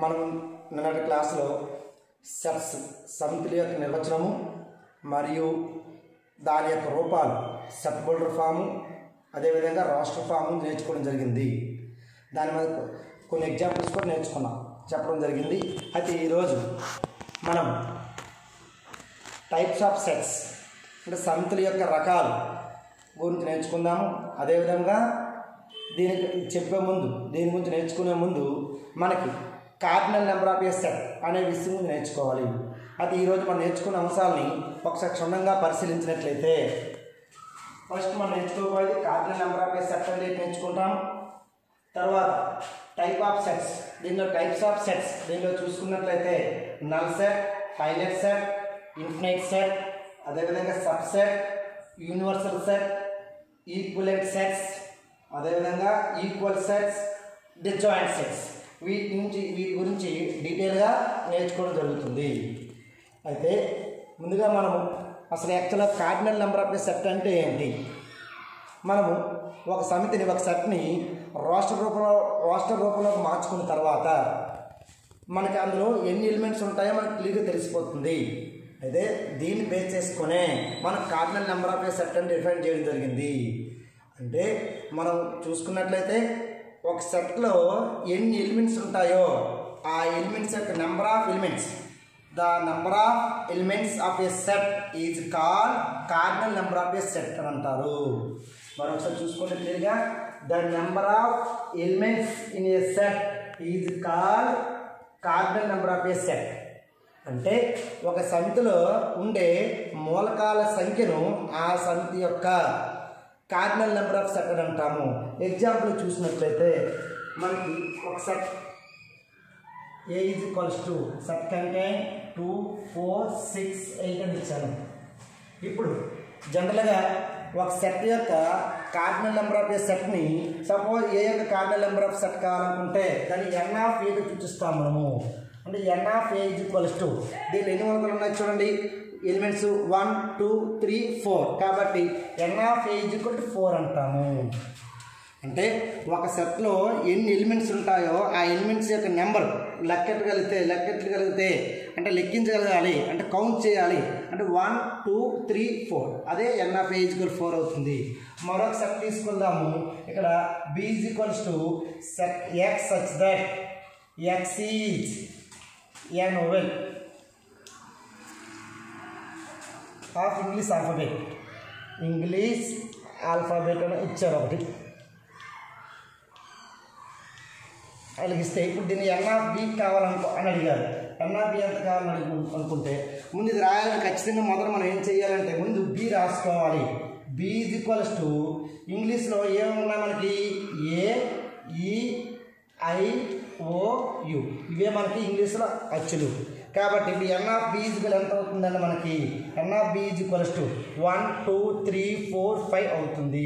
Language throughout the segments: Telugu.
మనం నిన్నటి క్లాసులో సెట్స్ సమితుల యొక్క నిర్వచనము మరియు దాని యొక్క రూపాలు సెట్ బోల్డర్ ఫాము అదేవిధంగా రాష్ట్ర ఫాము నేర్చుకోవడం జరిగింది దాని మీద కొన్ని ఎగ్జాంపుల్స్ కూడా నేర్చుకున్నాం చెప్పడం జరిగింది అయితే ఈరోజు మనం టైప్స్ ఆఫ్ సెట్స్ అంటే సమితుల యొక్క రకాలు గురించి నేర్చుకుందాము అదేవిధంగా దీనికి చెప్పే ముందు దీని గురించి నేర్చుకునే ముందు మనకి cardinal number of A set అనే విషయం గురించి నేర్చుకోవాలి అయితే ఈరోజు మనం నేర్చుకున్న అంశాలని ఒకసారి క్షుణ్ణంగా పరిశీలించినట్లయితే ఫస్ట్ మనం నేర్చుకోబోయేది cardinal number of A set అనేది నేర్చుకుంటాం తర్వాత టైప్ ఆఫ్ సెట్స్ దీనిలో టైప్స్ ఆఫ్ సెట్స్ దీనిలో చూసుకున్నట్లయితే null set finite set infinite set అదేవిధంగా subset universal set equivalent sets అదేవిధంగా ఈక్వల్ సెట్స్ డిజాయింట్ సెట్స్ వీటి నుంచి వీటి గురించి డీటెయిల్గా నేర్చుకోవడం జరుగుతుంది అయితే ముందుగా మనము అసలు యాక్చువల్గా కార్డినల్ నెంబర్ ఆఫ్ సెట్ అంటే ఏంటి మనము ఒక సమితిని ఒక సెట్ని రాష్ట్ర రూపంలో రాష్ట్ర రూపంలోకి మార్చుకున్న తర్వాత మనకి అందులో ఎన్ని ఎలిమెంట్స్ ఉంటాయో మనకు క్లియర్గా తెలిసిపోతుంది అయితే దీన్ని బేస్ చేసుకునే మనం cardinal number of A set అని డిఫైన్ చేయడం జరిగింది అంటే మనం చూసుకున్నట్లయితే ఒక సెట్లో ఎన్ని ఎలిమెంట్స్ ఉంటాయో ఆ ఎలిమెంట్స్ యొక్క number of elements the number of elements of A set is call cardinal number of A set అని అంటారు మరొకసారి చూసుకుంటే క్లియర్గా the number of elements in a set is call cardinal number of A set అంటే ఒక సమితిలో ఉండే మూలకాల సంఖ్యను ఆ సమితి యొక్క కార్డినల్ నెంబర్ ఆఫ్ సెట్ అని అంటాము ఎగ్జాంపుల్ చూసినట్లయితే మనకి ఒక set A is equals to set contain two four six eight అని ఇచ్చాను ఇప్పుడు జనరల్గా ఒక సెట్ యొక్క కార్డినల్ నెంబర్ ఆఫ్ ఏ సెట్ని సపోజ్ ఏ యొక్క కార్డినల్ నెంబర్ ఆఫ్ సెట్ కావాలనుకుంటే దాన్ని ఎన్ ఆఫ్ ఏగా చూపిస్తాం మనము అంటే n of A is equals to దీనిలో ఎన్ని వందలు ఉన్నాయి చూడండి elements one two three four కాబట్టి n of A is equal to four అంటాము అంటే ఒక సెట్లో ఎన్ని ఎలిమెంట్స్ ఉంటాయో ఆ ఎలిమెంట్స్ యొక్క నెంబర్ లెక్కెట్టగలిగితే లెక్కెట్టగలిగితే అంటే లెక్కించగలగాలి అంటే కౌంట్ చేయాలి అంటే వన్ టూ త్రీ ఫోర్ అదే ఎన్ ఆఫ్ ఈజ్వల్ ఫోర్ అవుతుంది మరొక సెట్ తీసుకుందాము ఇక్కడ B is equals to set x such that X is an vowel of English alphabet English alphabet అని ఇచ్చారు ఒకటి అలాగిస్తే ఇప్పుడు దీన్ని ఎన్ ఆఫ్ బి కావాలనుకో అని అడిగారు ఎన్ ఆఫ్ బి ఎంత కావాలని అడిగి అనుకుంటే ముందు ఇది రాయాలని ఖచ్చితంగా మొదట మనం ఏం చేయాలంటే ముందు బి రాసుకోవాలి బి ఈజ్ ఈక్వల్స్ టు ఇంగ్లీష్లో ఏమున్నాయి మనకి ఏ ఈ ఐ ఓ యు ఇవే మనకి ఇంగ్లీష్లో అచ్చులు కాబట్టి ఇప్పుడు ఎన్ ఆఫ్ బి ఈజ్వల్ ఎంత అవుతుందండి మనకి n of B is equals to one two three four five అవుతుంది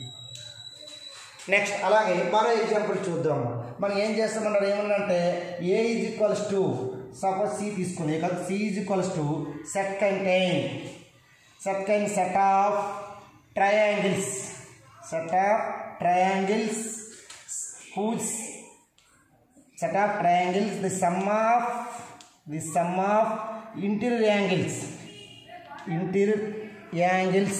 నెక్స్ట్ అలాగే మరో ఎగ్జాంపుల్ చూద్దాం మనం ఏం చేస్తామన్నారు ఏమన్నంటే A is equals to suppose C తీసుకుని కదా C is equals to set contain set కైన్ set of triangles set of triangles whose set of triangles the sum of the sum of interior angles interior angles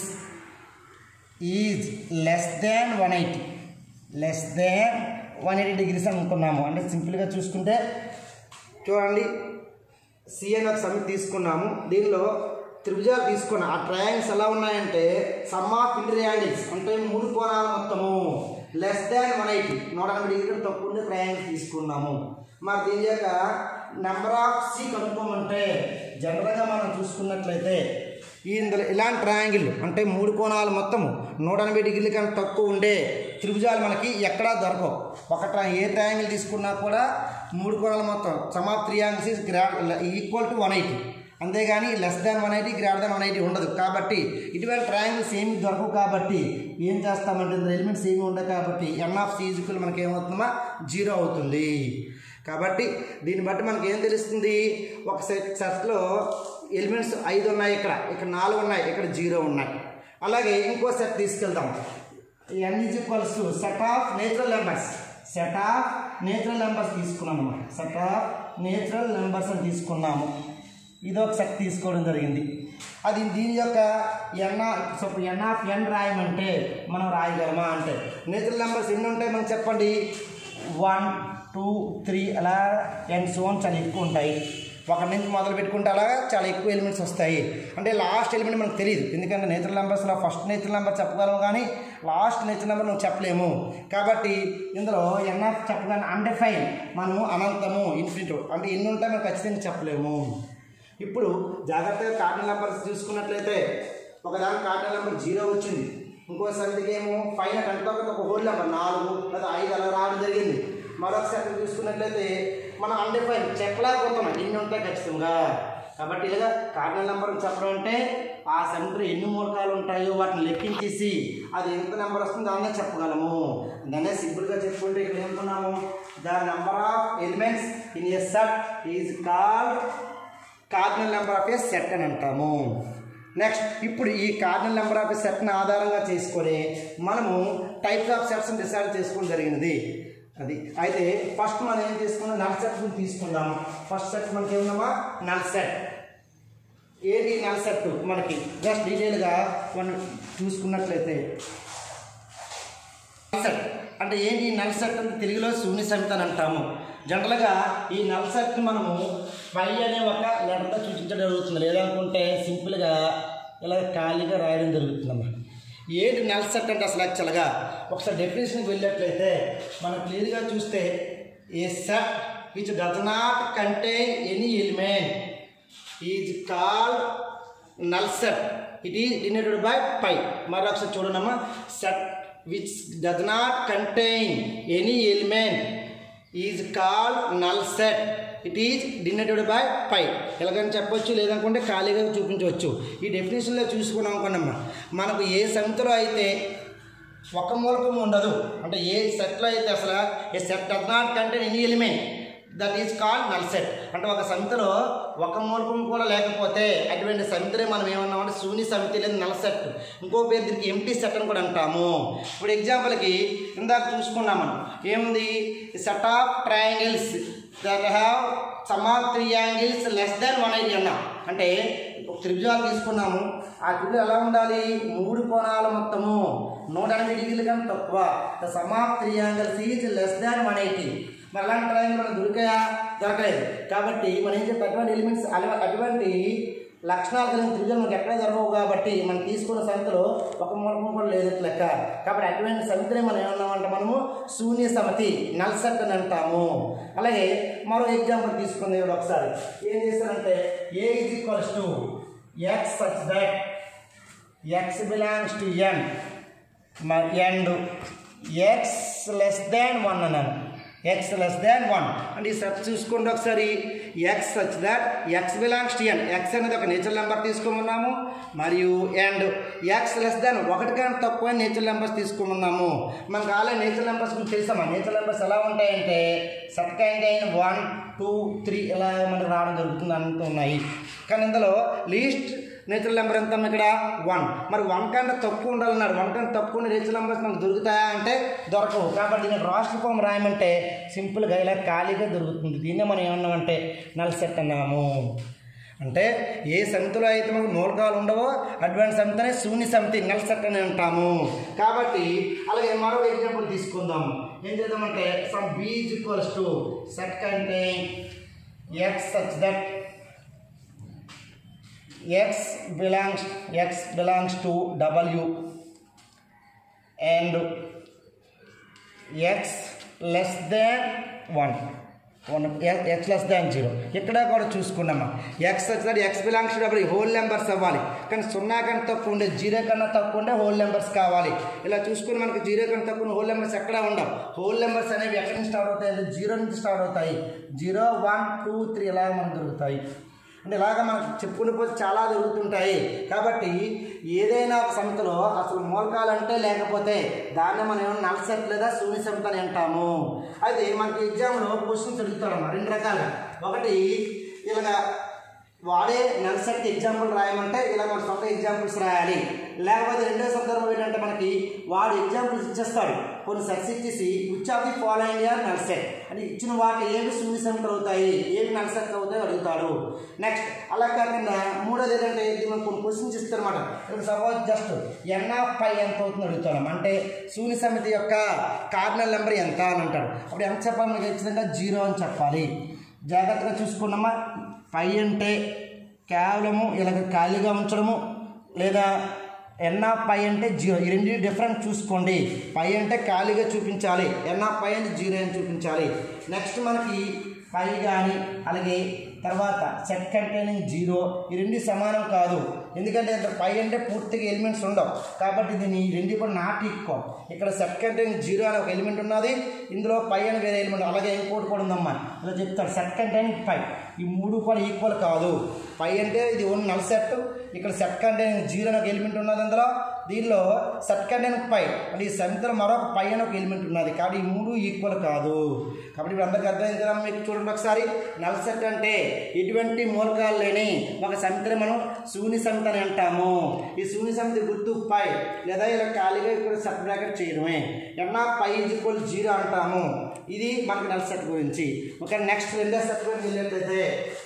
is less than 180 less than 180 degrees అనుకున్నాము అంటే సింపుల్గా చూసుకుంటే చూడండి సిఎన్ ఒక సమితి తీసుకున్నాము దీనిలో త్రిభుజాలు తీసుకున్నాం ఆ ట్రయాంగిల్స్ ఎలా ఉన్నాయంటే సమ్ ఆఫ్ ఇంటర్ యాంగిల్స్ అంటే మూడు కోణాలు మొత్తము లెస్ దాన్ వన్ ఎయిటీ నూట ఎనభై డిగ్రీలు తక్కువ ఉండే ట్రయాంగిల్ తీసుకున్నాము మరి దీని యొక్క నెంబర్ ఆఫ్ సి కనుక్కోమంటే జనరల్గా మనం చూసుకున్నట్లయితే ఇందులో ఇలాంటి ట్రయాంగిల్ అంటే మూడు కోణాలు మొత్తము నూట ఎనభై డిగ్రీల కన్నా తక్కువ ఉండే త్రిభుజాలు మనకి ఎక్కడా దొరకవు ఒక ట్రై ఏ ట్రయాంగిల్ తీసుకున్నా కూడా మూడు కోణాలు మొత్తం sum of three angles is గ్రా ఈక్వల్ టు వన్ ఎయిటీ అంతేగాని less than one eighty greater than one eighty ఉండదు కాబట్టి ఇటువంటి ట్రయాంగిల్స్ ఏమి దొరకవు కాబట్టి ఏం చేస్తామంటే ఇందులో ఎలిమెంట్స్ ఏమి ఉండవు కాబట్టి ఎన్ ఆఫ్ సీజుకులు మనకి ఏమవుతుందమ్మా జీరో అవుతుంది కాబట్టి దీన్ని బట్టి మనకి ఏం తెలుస్తుంది ఒక సెట్ సెట్లో ఎలిమెంట్స్ ఐదు ఉన్నాయి ఇక్కడ ఇక్కడ నాలుగు ఉన్నాయి ఇక్కడ జీరో ఉన్నాయి అలాగే ఇంకో సెట్ తీసుకెళ్దాం N is equals to set of natural numbers set of natural numbers తీసుకున్నాం అన్నమాట సెట్ ఆఫ్ నేచురల్ నెంబర్స్ అని తీసుకున్నాము ఇది ఒక సెట్ తీసుకోవడం జరిగింది అది దీని యొక్క ఎన్ సో ఎన్ ఆఫ్ ఎన్ రాయమంటే మనం రాయగలమా అంటే నేచురల్ నెంబర్స్ ఎన్ని ఉంటాయి మనం చెప్పండి వన్ టూ త్రీ అలా ఎన్ సోన్ చాలా ఎక్కువ ఉంటాయి ఒకటి నుంచి మొదలు పెట్టుకుంటే అలాగా చాలా ఎక్కువ ఎలిమెంట్స్ వస్తాయి అంటే లాస్ట్ ఎలిమెంట్ మనకు తెలియదు ఎందుకంటే నేచురల్ నెంబర్స్లో ఫస్ట్ నేచురల్ నెంబర్ చెప్పగలము కానీ లాస్ట్ నేచురల్ నెంబర్ నువ్వు చెప్పలేము కాబట్టి ఇందులో ఎన్ఆఫ్ చెప్పగానే అన్డిఫైన్ మనం అనంతము ఇన్ఫినిట్ అంటే ఎన్ని ఉంటాయి మనం ఖచ్చితంగా చెప్పలేము ఇప్పుడు జాగ్రత్తగా కార్డినల్ నెంబర్స్ చూసుకున్నట్లయితే ఒకదాని కార్డినల్ నెంబర్ జీరో వచ్చింది ఇంకో సందికి ఏమో పైన కంటే ఒక హోల్ నెంబర్ నాలుగు లేదా ఐదు అలా రావడం జరిగింది మరొకసారి చూసుకున్నట్లయితే మనం అన్డిఫైన్ చెప్పలేకపోతున్నాం ఎన్ని ఉంటాయి ఖచ్చితంగా కాబట్టి ఇలాగా కార్డినల్ నెంబర్ చెప్పడం అంటే ఆ సెంటర్ ఎన్ని మూలకాలు ఉంటాయో వాటిని లెక్కించేసి అది ఎంత నెంబర్ వస్తుందో దాన్నే చెప్పగలము దాన్నే సింపుల్గా చెప్పుకుంటే ఇక్కడ ఏమనుకున్నాము the number of elements in a set is called cardinal number of A set అని అంటాము నెక్స్ట్ ఇప్పుడు ఈ కార్డినల్ నెంబర్ ఆఫ్ ఏ సెట్ని ఆధారంగా చేసుకొని మనము టైప్స్ ఆఫ్ సెట్స్ని డిసైడ్ చేసుకోవడం జరిగినది అది అయితే ఫస్ట్ మనం ఏం తీసుకున్నాం నల్ సెట్ గురించి తీసుకుందాము ఫస్ట్ సెట్ మనకి ఏమన్నామా నల్ సెట్ ఏది నల్ సెట్ మనకి జస్ట్ డీటెయిల్గా మనం చూసుకున్నట్లయితే నల్ సెట్ అంటే ఏంటి ఈ నల్ సెట్ అంటే తెలుగులో శూన్య సమితి అని అంటాము జనరల్గా ఈ నల్ సెట్ని మనము పై అనే ఒక లెటర్తో సూచించడం జరుగుతుంది లేదనుకుంటే సింపుల్గా ఇలా ఖాళీగా రాయడం జరుగుతుందమ్మా ఏంటి నల్ సెట్ అంటే అసలు యాక్చువల్గా ఒకసారి డెఫినేషన్కి వెళ్ళినట్లయితే మనం క్లియర్గా చూస్తే a set which does not contain any element is called null set it is denoted by phi మరొకసారి చూడనమ్మా set which does not contain any element is called null set it is denoted by phi ఎలాగని చెప్పొచ్చు లేదనుకుంటే ఖాళీగా చూపించవచ్చు ఈ డెఫినేషన్లో చూసుకున్నాం అనుకోండమ్మా మనకు ఏ సంఖ్యలో అయితే ఒక మూలకం ఉండదు అంటే ఏ సెట్లో అయితే అసలు a set does not contain any element that is called null set అంటే ఒక సమితిలో ఒక మూలకం కూడా లేకపోతే అటువంటి సమితిని మనం ఏమన్నామంటే శూన్య సమితి లేదా నల్ సెట్ ఇంకో పేరు దీనికి ఎంటీ సెట్ అని కూడా అంటాము ఇప్పుడు ఎగ్జాంపుల్కి ఇందాక చూసుకున్నాం మనం ఏముంది set of triangles that have sum of three angles less than one eighty అన్నాం అంటే ఒక త్రిభుజాలు తీసుకున్నాము ఆ త్రిభుజం ఎలా ఉండాలి మూడు కోణాల మొత్తము నూట ఎనభై డిగ్రీల కన్నా తక్కువ the sum of three angles is less than one eighty మరి అలాంటి ట్రయాంగిల్ మనకు దొరికాయా దొరకలేదు కాబట్టి మనం ఏం చెప్పి అటువంటి ఎలిమెంట్స్ అల- అటువంటి లక్షణాలు కలిగిన త్రిభుజం మనకి ఎక్కడ దొరకవు కాబట్టి మనం తీసుకున్న సంఖ్యలో ఒక మూలకం కూడా లేదు లెక్క కాబట్టి అటువంటి సమితిని మనం ఏమన్నామంటే మనము శూన్య సమితి నల్ సెట్ అని అంటాము అలాగే మరో ఎగ్జాంపుల్ తీసుకుంది ఇప్పుడు ఒకసారి ఏం చేస్తారంటే A is equals to X such that X belongs to N and X less than one అన్నాను ఎక్స్ లెస్ దాన్ వన్ అంటే ఈ సెట్ చూసుకోండి ఒకసారి X such that X belongs to N x అనేది ఒక నేచురల్ నెంబర్ తీసుకోమన్నాము మరియు అండ్ ఎక్స్ లెస్ దాన్ ఒకటి కన్నా తక్కువ నేచురల్ నెంబర్స్ తీసుకోమన్నాము మనకు ఆల్రెడీ నేచురల్ నెంబర్స్ గురించి తెలుసామా నేచురల్ నెంబర్స్ ఎలా ఉంటాయంటే సెట్ కైండ్ అయిన వన్ టూ త్రీ ఇలా మనకు రావడం జరుగుతుంది అంత ఉన్నాయి కానీ ఇందులో లీస్ట్ నేచురల్ నెంబర్ ఎంత ఉంది ఇక్కడ వన్ మరి వన్ కంటే తక్కువ ఉండాలన్నాడు వన్ కంటే తక్కువ ఉన్న నేచురల్ నెంబర్స్ మనకు దొరుకుతాయా అంటే దొరకవు కాబట్టి దీనికి రాష్ట్ర ఫామ్ రాయమంటే సింపుల్గా ఇలా ఖాళీగా దొరుకుతుంది దీన్నే మనం ఏమన్నామంటే నల్ సెట్ అన్నాము అంటే ఏ సమితిలో అయితే మనకు మూలకాలు ఉండవో అటువంటి సమితినే శూన్య సమితి నల్ సెట్ అని అంటాము కాబట్టి అలాగే మరో ఎగ్జాంపుల్ తీసుకుందాం ఏం చేద్దామంటే సమ్ బీజ్ ఈక్వల్స్ టు సెట్ కంటే x such that x belongs x belongs to w and x less than 1 one x less than zero ఇక్కడ కూడా చూసుకున్నామా ఎక్స్ వచ్చేది ఎక్స్ బిలాంగ్స్ డబ్బులు హోల్ నెంబర్స్ అవ్వాలి కానీ సున్నా కన్నా తక్కువ ఉండే జీరో కన్నా తక్కువ ఉండే హోల్ నెంబర్స్ కావాలి ఇలా చూసుకుని మనకి జీరో కన్నా తక్కువ ఉన్న హోల్ నెంబర్స్ ఎక్కడ ఉండవు హోల్ నెంబర్స్ అనేవి ఎక్కడి నుంచి స్టార్ట్ అవుతాయి అంటే జీరో నుంచి స్టార్ట్ అవుతాయి జీరో వన్ టూ త్రీ ఇలా మనకు దొరుకుతాయి అంటే ఇలాగ మనకు చెప్పుకునే పోతే చాలా దొరుకుతుంటాయి కాబట్టి ఏదైనా ఒక సమితిలో అసలు మూలకాలు అంటే లేకపోతే దాన్ని మనం ఏమన్నా నల్ సెట్ లేదా శూన్య సమితి అని అంటాము అయితే మనకి ఎగ్జామ్లో క్వశ్చన్స్ అడుగుతారమ్మా రెండు రకాలుగా ఒకటి ఇలాగ వాడే నల్ సెట్ ఎగ్జాంపుల్ రాయమంటే ఇలా మన సొంత ఎగ్జాంపుల్స్ రాయాలి లేకపోతే రెండో సందర్భం ఏంటంటే మనకి వాడు ఎగ్జాంపుల్స్ ఇచ్చేస్తాడు కొన్ని సెట్స్ ఇచ్చేసి which of the following are null set అని ఇచ్చిన వాటి ఏవి శూన్య సంఖ్యలు అవుతాయి ఏవి నల్ సెట్ అవుతాయి అడుగుతాడు నెక్స్ట్ అలా కాకుండా మూడోది ఏంటంటే ఇది మనకు కొన్ని క్వశ్చన్స్ ఇస్తారన్నమాట ఇప్పుడు suppose just n of phi ఎంత అవుతుంది అడుగుతాం అంటే శూన్య సమితి యొక్క కార్నల్ నెంబర్ ఎంత అని అంటాడు అప్పుడు ఎంత చెప్పాలి మనకి ఖచ్చితంగా జీరో అని చెప్పాలి జాగ్రత్తగా చూసుకున్నామా పై అంటే కేవలము ఇలాగ ఖాళీగా ఉంచడము లేదా ఎన్ ఆఫ్ పై అంటే జీరో ఈ రెండు డిఫరెంట్ చూసుకోండి పై అంటే ఖాళీగా చూపించాలి ఎన్ ఆఫ్ పై అంటే జీరో అని చూపించాలి నెక్స్ట్ మనకి పై కానీ అలాగే తర్వాత సెట్ కంటైనింగ్ జీరో ఈ రెండు సమానం కాదు ఎందుకంటే ఇంత పై అంటే పూర్తిగా ఎలిమెంట్స్ ఉండవు కాబట్టి దీన్ని ఈ రెండు కూడా నాట్ ఈక్వల్ ఇక్కడ సెట్ కంటైనింగ్ జీరో అనే ఒక ఎలిమెంట్ ఉన్నది ఇందులో పై అని వేరే ఎలిమెంట్ అలాగే ఇంకోటి కూడా ఉందమ్మా ఇలా చెప్తాడు సెట్ కంటైనింగ్ పై ఈ మూడు కూడా ఈక్వల్ కాదు పై అంటే ఇది ఓన్ నల్ సెట్ ఇక్కడ సెట్ కంటైనింగ్ జీరో అనే ఒక ఎలిమెంట్ ఉన్నది అందులో దీనిలో సెట్ కంటైనింగ్ పై అంటే ఈ సమితిలో మరొక పై అని ఒక ఎలిమెంట్ ఉన్నది కాబట్టి ఈ మూడు ఈక్వల్ కాదు కాబట్టి ఇప్పుడు అందరికీ అర్థమైంది కదా మీకు చూడండి ఒకసారి నల్ సెట్ అంటే ఎటువంటి మూలకాలు లేని ఒక సమితిని మనం శూన్య సమితి అని అంటాము ఈ శూన్య సమితి గుర్తు పై లేదా ఇలా ఖాళీగా ఇక్కడ సెట్ బ్రాకెట్ చేయడమే ఎన్నా పై ఈజ్ ఈక్వల్ జీరో అంటాము ఇది మనకి నల్ సెట్ గురించి ఓకే నెక్స్ట్ రెండో సెట్ గురించి వెళ్ళినట్లయితే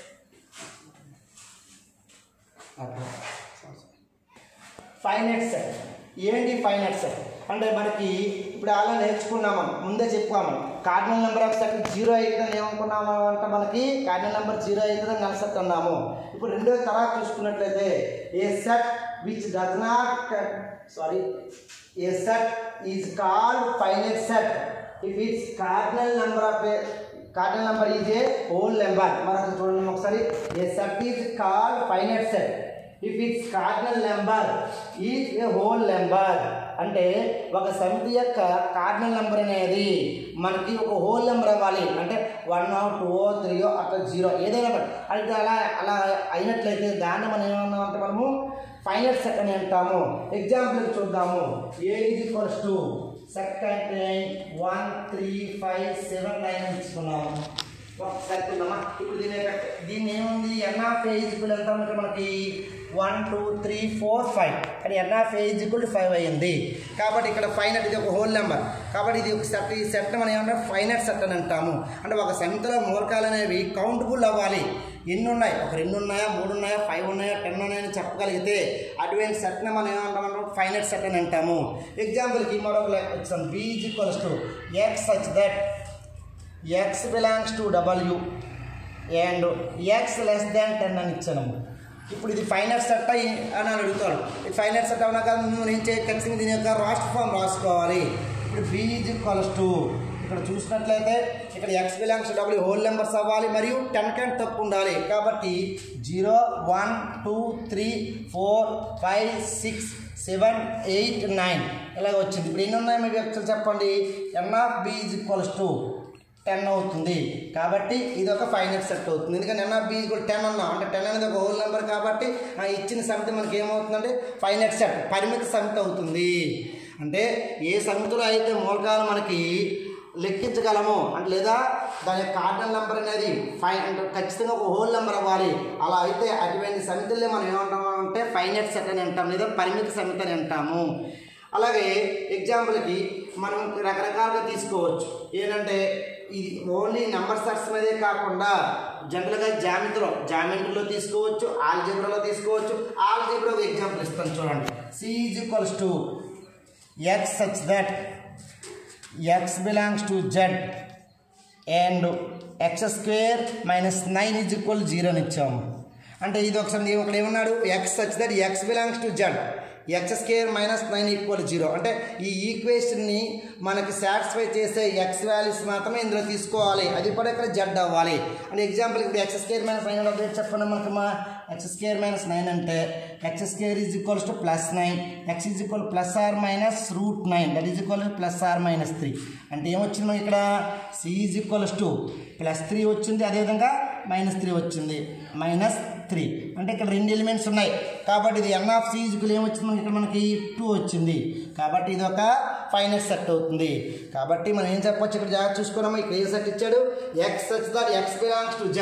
ఫైనట్ సెట్ ఏంటి ఫైనట్ సెట్ అంటే మనకి ఇప్పుడు అలా నేర్చుకున్నాము ముందే చెప్పాము cardinal number of set zero అవుతుందని ఏమనుకున్నాము అంటే మనకి కార్డినల్ నెంబర్ జీరో అవుతుందని నల్ సెట్ అన్నాము ఇప్పుడు రెండో తర్వాత చూసుకున్నట్లయితే a set which does not sorry a set is called finite set if its cardinal number of cardinal number is a whole number మనకు చూడండి ఒకసారి a set is called finite set if its cardinal number is a whole number అంటే ఒక సమితి యొక్క కార్డినల్ నెంబర్ అనేది మనకి ఒక హోల్ నెంబర్ అవ్వాలి అంటే వన్ టూ త్రీ అట్లా జీరో ఏదైనా బట్ అయితే అలా అలా అయినట్లయితే దాన్ని మనం ఏమన్నా అంటే మనము ఫైనల్ సెట్ అని అంటాము ఎగ్జాంపుల్ చూద్దాము A is equals to second one three five seven nine ఇచ్చుకున్నాము ఒకసారి చూద్దామా ఇప్పుడు దీని యొక్క- దీన్ని ఏముంది ఎన్ ఆఫ్ ఏ ఈజ్కుల్ ఎంత ఉంది మనకి one two three four five కానీ ఎన్ ఆఫ్ ఏ ఈజ్కుల్ ఫైవ్ అయ్యింది కాబట్టి ఇక్కడ ఫైనట్ ఇది ఒక హోల్ నెంబర్ కాబట్టి ఇది ఒక సెట్ ఈ సెట్ మనం ఏమంటాం ఫైనట్ సెట్ అని అంటాము అంటే ఒక సమితిలో మూలకాలు అనేవి కౌంటబుల్ అవ్వాలి ఎన్ని ఉన్నాయి ఒక రెండు ఉన్నాయా మూడు ఉన్నాయా ఫైవ్ ఉన్నాయా టెన్ ఉన్నాయని చెప్పగలిగితే అటువంటి సెట్ని మనం ఏమంటాం ఫైనట్ సెట్ అని అంటాము ఎగ్జాంపుల్కి మరొక లెక్క వచ్చాం B is equals to X such that X belongs to W and X less than ten అని ఇచ్చాను ఇప్పుడు ఇది ఫైనల్ సెట్ అని అని అడుగుతాడు ఇది ఫైనల్ సెట్ అవునా కాదు నువ్వు నేను చేయ ఖచ్చితంగా దీని యొక్క రాష్ట్ర ఫామ్ రాసుకోవాలి ఇప్పుడు బీ ఈజ్ ఈక్వల్స్ టు ఇక్కడ చూసినట్లయితే ఇక్కడ x belongs W whole numbers అవ్వాలి మరియు టెన్ కంటే తక్కువ ఉండాలి కాబట్టి zero one two three four five six seven eight nine ఇలాగ వచ్చింది ఇప్పుడు ఎన్ని ఉన్నాయి మీకు actual చెప్పండి n of B is equals to ten అవుతుంది కాబట్టి ఇది ఒక ఫైనల్ సెట్ అవుతుంది ఎందుకంటే ఎన్ ఆఫ్ బీ కూడా టెన్ అన్నాం అంటే టెన్ అనేది ఒక హోల్ నెంబర్ కాబట్టి ఆ ఇచ్చిన సమితి మనకి ఏమవుతుందంటే ఫైనల్ సెట్ పరిమిత సమితి అవుతుంది అంటే ఏ సమితిలో అయితే మూలకాలు మనకి లెక్కించగలము అంటే లేదా దాని యొక్క కార్డల్ నెంబర్ అనేది ఫైవ్ అంటే ఖచ్చితంగా ఒక హోల్ నెంబర్ అవ్వాలి అలా అయితే అటువంటి సమితుల్ని మనం ఏమంటాము అంటే ఫైనట్ సెట్ అని అంటాం లేదా పరిమిత సమితి అని అంటాము అలాగే ఎగ్జాంపుల్కి మనం రకరకాలుగా తీసుకోవచ్చు ఏంటంటే ఇది ఓన్లీ నెంబర్ సెట్స్ మీదే కాకుండా జనరల్గా జామితిలో జామెంట్రీలో తీసుకోవచ్చు ఆల్జీబ్రాలో తీసుకోవచ్చు ఆల్జీబ్రా ఒక ఎగ్జాంపుల్ ఇస్తాను చూడండి C is equals to X such that X belongs to Z and x square minus nine is equal zero అని ఇచ్చాము అంటే ఇది ఒకసారి ఒకటి ఏమన్నాడు x such that X belongs to Z x square minus nine equal zero అంటే ఈ ఈక్వేషన్ని మనకి సాటిస్ఫై చేసే ఎక్స్ వాల్యూస్ మాత్రమే ఇందులో తీసుకోవాలి అది కూడా ఇక్కడ జెడ్ అవ్వాలి అంటే ఎగ్జాంపుల్ ఇప్పుడు ఎక్స్ స్క్వేర్ మైనస్ నైన్ అంటే చెప్పండి మనకి మా ఎక్స్ స్క్వేర్ మైనస్ నైన్ అంటే x square is equals to plus nine x is equal plus or minus root nine that is equal plus or minus three అంటే ఏమొచ్చింది మనకి ఇక్కడ C is equals to plus three వచ్చింది అదేవిధంగా మైనస్ త్రీ వచ్చింది మైనస్ త్రీ అంటే ఇక్కడ రెండు ఎలిమెంట్స్ ఉన్నాయి కాబట్టి ఇది ఎన్ ఆఫ్ సి ఈజ్కుల్ ఏమొచ్చింది మనకి ఇక్కడ మనకి టూ వచ్చింది కాబట్టి ఇది ఒక ఫైనల్ సెట్ అవుతుంది కాబట్టి మనం ఏం చెప్పొచ్చు ఇక్కడ జాగ్రత్త చూసుకున్నాము ఇక్కడ ఏ సెట్ ఇచ్చాడు x such that X belongs to Z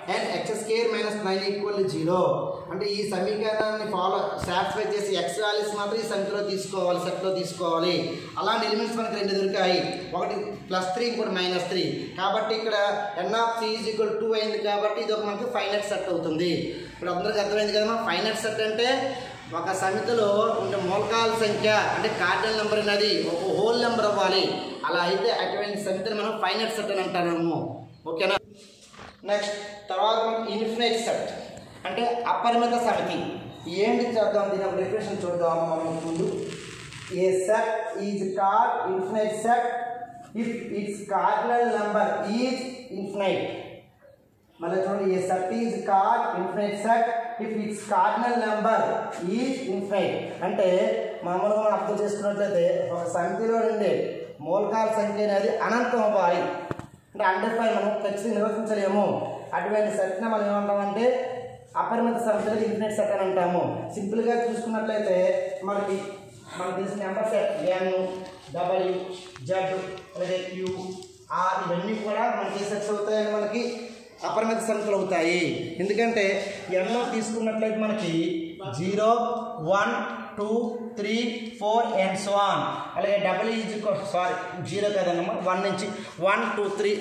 and x square minus nine equal zero అంటే ఈ సమీకరణాన్ని ఫాలో సాటిస్ఫై చేసి ఎక్స్ వాల్యూస్ మాత్రం ఈ సంఖ్యలో తీసుకోవాలి సెట్లో తీసుకోవాలి అలాంటి ఎలిమెంట్స్ మనకి రెండు దొరికాయి ఒకటి ప్లస్ త్రీ ఇంకోటి మైనస్ త్రీ కాబట్టి ఇక్కడ n of C is equal two అయింది కాబట్టి ఇది ఒక మనకి ఫైనట్ సెట్ అవుతుంది ఇప్పుడు అందరికి అర్థమైంది కదా ఫైనట్ సెట్ అంటే ఒక సమితిలో ఉండే మూలకాల సంఖ్య అంటే కార్డినల్ నెంబర్ అనేది ఒక హోల్ నెంబర్ అవ్వాలి అలా అయితే అటువంటి సమితిని మనం ఫైనట్ సెట్ అని అంటాము ఓకేనా నెక్స్ట్ తర్వాత మనకి ఇన్ఫినైట్ సెట్ అంటే అపరిమిత సమితి ఏంటి చేద్దాం దీని ఒక డెఫినేషన్ చూద్దాం మనం ముందు a set is called infinite set if its cardinal number is infinite మళ్ళీ చూడండి a set is called infinite set if its cardinal number is infinite అంటే మామూలుగా మనం అర్థం చేసుకున్నట్లయితే ఒక సమితిలో నుండి మూలకాల సంఖ్య అనేది అనంతం అవ్వాలి అంటే అండర్ ఫైవ్ మనం ఖచ్చితంగా నిర్వచించలేము అటువంటి సెట్ని మనం ఏమంటామంటే అపరిమిత సంఖ్యలు ఇన్ఫినైట్ సెట్ అని అంటాము సింపుల్గా చూసుకున్నట్లయితే మనకి మనకు తెలిసిన number set N W Z అలాగే క్యూ ఆర్ ఇవన్నీ కూడా మనకి ఏ సెట్స్ అవుతాయని మనకి అపరిమిత సంఖ్యలు అవుతాయి ఎందుకంటే ఎన్నో తీసుకున్నట్లయితే మనకి zero one two three four and so on అలాగే డబల్ ఈజ్ సారీ జీరో కదన్నమా వన్ నుంచి వన్ టూ త్రీ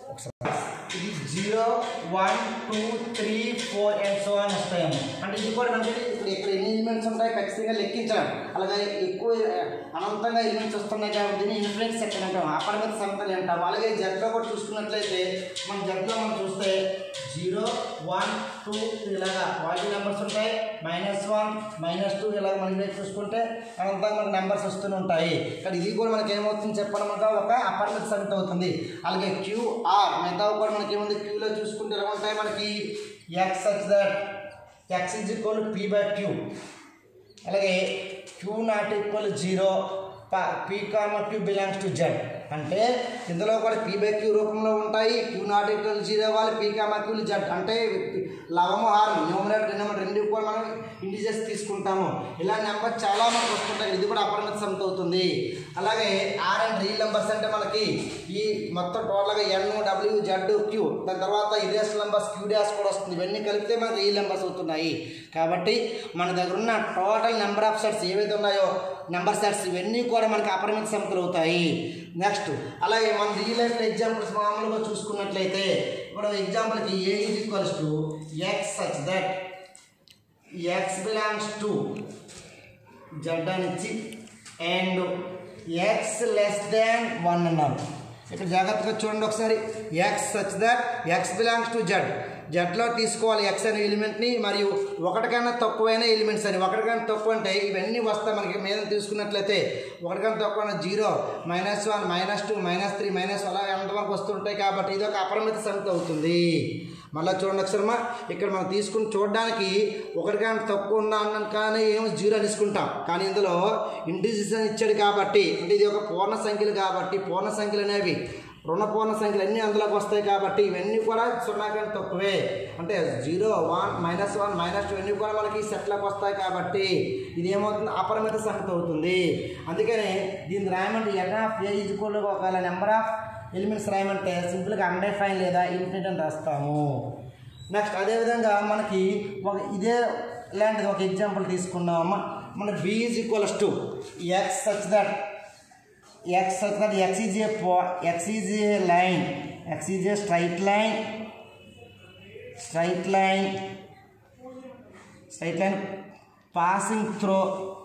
ఇది zero one two three four and so on వస్తాయేమో అంటే ఇది కూడా మనకి ఇప్పుడు ఇక్కడ ఎన్ని ఎలిమెంట్స్ ఉంటాయి ఖచ్చితంగా లెక్కించడం అలాగే ఎక్కువ అనంతంగా ఎలిమెంట్స్ వస్తున్నాయి కాబట్టి దీన్ని ఇన్ఫ్లుయెన్స్ సెక్షన్ అంటాం అపరిమిత సంఖ్యలు అంటాం అలాగే జడ్లో కూడా చూసుకున్నట్లయితే మన జడ్లో మనం చూస్తే జీరో వన్ టూ ఇలాగా వాటి నెంబర్స్ ఉంటాయి మైనస్ వన్ మైనస్ టూ ఇలాగ మనం ఇక్కడ చూసుకుంటే అనంతంగా మనకి నెంబర్స్ వస్తూనే ఉంటాయి కానీ ఇది కూడా మనకి ఏమవుతుంది చెప్పడం ఒక అపరిమిత సంఖ్య అవుతుంది అలాగే క్యూఆర్ మిగతా కూడా మనకి ఏముంది క్యూలో చూసుకుంటే ఎలా ఉంటాయి మనకి X such that X is equal P by Q అలాగే Q not equal zero P comma Q belongs to Z అంటే ఇందులో కూడా పీ బై క్యూ రూపంలో ఉంటాయి క్యూ నాట్ ఈక్వల్ జీరో వాళ్ళు పీ కామ క్యూలు జెడ్ అంటే లవము హారం న్యూమరేటర్ డినోమినేటర్ రెండు కూడా మనం ఇండిజెస్ తీసుకుంటాము ఇలా నెంబర్ చాలా మనకు వస్తుంటాయి ఇది కూడా అపరిమిత సంఖ్య అవుతుంది అలాగే ఆర్ అండ్ రియల్ నెంబర్స్ అంటే మనకి ఈ మొత్తం టోటల్గా ఎన్ డబ్ల్యూ జెడ్ క్యూ దాని తర్వాత ఇరేస్ నెంబర్స్ క్యూ డాష్ కూడా వస్తుంది ఇవన్నీ కలిపితే మనకి రియల్ నెంబర్స్ అవుతున్నాయి కాబట్టి మన దగ్గర ఉన్న టోటల్ నెంబర్ ఆఫ్ సెట్స్ ఏవైతే ఉన్నాయో నెంబర్ సెట్స్ ఇవన్నీ కూడా మనకి అపరిమిత సంఖ్యలు అవుతాయి నెక్స్ట్ అలాగే మన రియల్ లైఫ్ ఎగ్జాంపుల్స్ మామూలుగా చూసుకున్నట్లయితే ఇప్పుడు ఎగ్జాంపుల్కి A is equals to X such that X belongs to Z అని ఇచ్చి and X less than one అన్నారు ఇక్కడ జాగ్రత్తగా చూడండి ఒకసారి X such that X belongs to Z జడ్లో తీసుకోవాలి ఎక్స్ అనే ఎలిమెంట్ని మరియు ఒకటికన్నా తక్కువైన ఎలిమెంట్స్ అని ఒకటికన్నా తక్కువ అంటే ఇవన్నీ వస్తాయి మనకి మీద తీసుకున్నట్లయితే ఒకటికన్నా తక్కువ zero minus one minus two minus three minus అలా ఎంతవరకు వస్తుంటాయి కాబట్టి ఇది ఒక అపరిమిత సంఖ్య అవుతుంది మళ్ళీ చూడండి ఒకసారి ఇక్కడ మనం తీసుకుని చూడడానికి ఒకటికన్నా తక్కువ ఉన్న అన్నం కానీ ఏమో జీరో తీసుకుంటాం కానీ ఇందులో ఇంటిజెస్ అని ఇచ్చాడు కాబట్టి అంటే ఇది ఒక పూర్ణ సంఖ్యలు కాబట్టి పూర్ణ సంఖ్యలు అనేవి రుణపూర్ణ సంఖ్యలు అన్నీ అందులోకి వస్తాయి కాబట్టి ఇవన్నీ కూడా సున్నా కంటే తక్కువే అంటే zero one minus one minus two ఇవన్నీ కూడా మనకి సెట్లోకి వస్తాయి కాబట్టి ఇది ఏమవుతుంది అపరిమిత సంఖ్య అవుతుంది అందుకని దీన్ని రాయమంటే ఎన్ ఆఫ్ ఏ ఈజ్వల్ ఒకవేళ నెంబర్ ఆఫ్ ఎలిమెంట్స్ రాయమంటే సింపుల్గా అన్డెఫైన్ లేదా ఇన్ఫినిట్ అని రాస్తాము నెక్స్ట్ అదేవిధంగా మనకి ఒక ఇదే ఇలాంటిది ఒక ఎగ్జాంపుల్ తీసుకున్నామమ్మా మన B is equals to X such that x such that x is a po- x is a line x is a straight line straight line straight line passing through